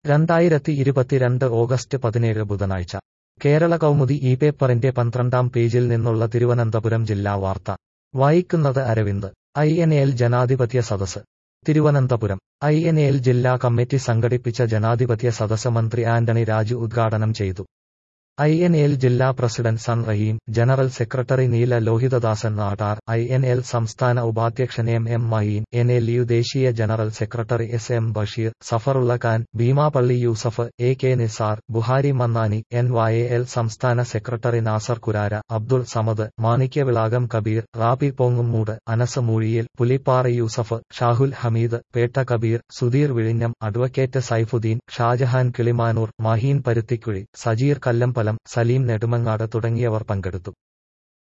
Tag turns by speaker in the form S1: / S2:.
S1: രണ്ടായിരത്തി ഇരുപത്തിരണ്ട് ഓഗസ്റ്റ് പതിനേഴ് ബുധനാഴ്ച കേരള കൗമുദി ഈ പേപ്പറിന്റെ പന്ത്രണ്ടാം പേജിൽ നിന്നുള്ള തിരുവനന്തപുരം ജില്ലാ വാർത്ത വായിക്കുന്നത് അരവിന്ദ് ഐ എൻ എൽ ജനാധിപത്യ സദസ് തിരുവനന്തപുരം ഐ എൻ എൽ ജില്ലാ കമ്മിറ്റി സംഘടിപ്പിച്ച ജനാധിപത്യ സദസ് മന്ത്രി ആന്റണി രാജു ഉദ്ഘാടനം ചെയ്തു ഐ എൻ എൽ ജില്ലാ president Sun Raheem general secretary Neela Lohithadasan Nadar I N L സംസ്ഥാന ഉപാധ്യക്ഷൻ M M Maheen N L U ദേശീയ general secretary S M Basheer Safarulla Khan Beemapally Yusuf A K Nisar Buhari Mannani N Y L സംസ്ഥാന സെക്രട്ടറി നാസർ കുരാര അബ്ദുൾ സമദ് മാണിക്യവിളാകം കബീർ റാബി പോങ്ങുമൂട് അനസ് മൂഴിയിൽ പുലിപ്പാറ യൂസഫ് ഷാഹുൽ ഹമീദ് പേട്ട കബീർ സുധീർ വിഴിഞ്ഞം അഡ്വക്കേറ്റ് സൈഫുദ്ദീൻ ഷാജഹാൻ കിളിമാനൂർ മഹീൻ പരുത്തിക്കുഴി സജീർ കല്ലമ്പലം സലീം നെടുമങ്ങാട് തുടങ്ങിയവർ പങ്കെടുത്തു